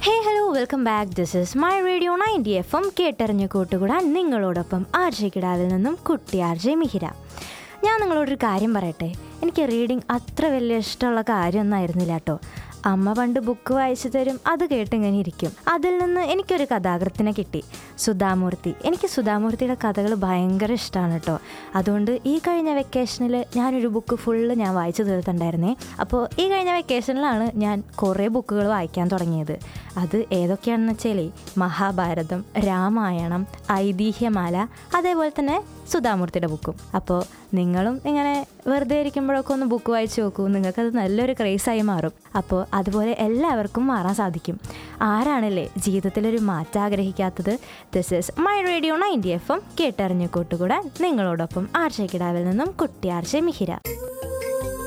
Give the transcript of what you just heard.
hey hello welcome back this is my radio ninety F M കേട്ടറിഞ്ഞ് കൂട്ടുകൂടാൻ നിങ്ങളോടൊപ്പം R J കിടാവിൽ നിന്നും കുട്ടി ആർ ജെ മിഹിര ഞാൻ നിങ്ങളോടൊരു കാര്യം പറയട്ടെ എനിക്ക് റീഡിങ് അത്ര വലിയ ഇഷ്ടമുള്ള കാര്യമൊന്നും ആയിരുന്നില്ല കേട്ടോ അമ്മ പണ്ട് ബുക്ക് വായിച്ചു തരും അത് കേട്ടിങ്ങനെ ഇരിക്കും അതിൽ നിന്ന് എനിക്കൊരു കഥാകൃത്തിനെ കിട്ടി സുധാമൂർത്തി എനിക്ക് സുധാമൂർത്തിയുടെ കഥകൾ ഭയങ്കര ഇഷ്ടമാണ് കേട്ടോ അതുകൊണ്ട് ഈ കഴിഞ്ഞ വെക്കേഷനിൽ ഞാനൊരു ബുക്ക് ഫുള്ള് ഞാൻ വായിച്ചു തീർത്തിട്ടുണ്ടായിരുന്നേ അപ്പോൾ ഈ കഴിഞ്ഞ വെക്കേഷനിലാണ് ഞാൻ കുറേ ബുക്കുകൾ വായിക്കാൻ തുടങ്ങിയത് അത് ഏതൊക്കെയാണെന്ന് വെച്ചാലേ മഹാഭാരതം രാമായണം ഐതിഹ്യമാല അതേപോലെ തന്നെ സുധാമൂർത്തിയുടെ ബുക്കും അപ്പോൾ നിങ്ങളും ഇങ്ങനെ വെറുതെ ഇരിക്കുമ്പോഴൊക്കെ ഒന്ന് ബുക്ക് വായിച്ചു നോക്കൂ നിങ്ങൾക്കത് നല്ലൊരു ക്രേസായി മാറും അപ്പോൾ അതുപോലെ എല്ലാവർക്കും മാറാൻ സാധിക്കും ആരാണല്ലേ ജീവിതത്തിലൊരു മാറ്റം ആഗ്രഹിക്കാത്തത് this is my radio ninety F M കേട്ടറിഞ്ഞു കൂട്ടുകൂടാൻ നിങ്ങളോടൊപ്പം ആർച്ചയ്ക്കിടാവിൽ നിന്നും കുട്ടി ആർച്ച മിഹിര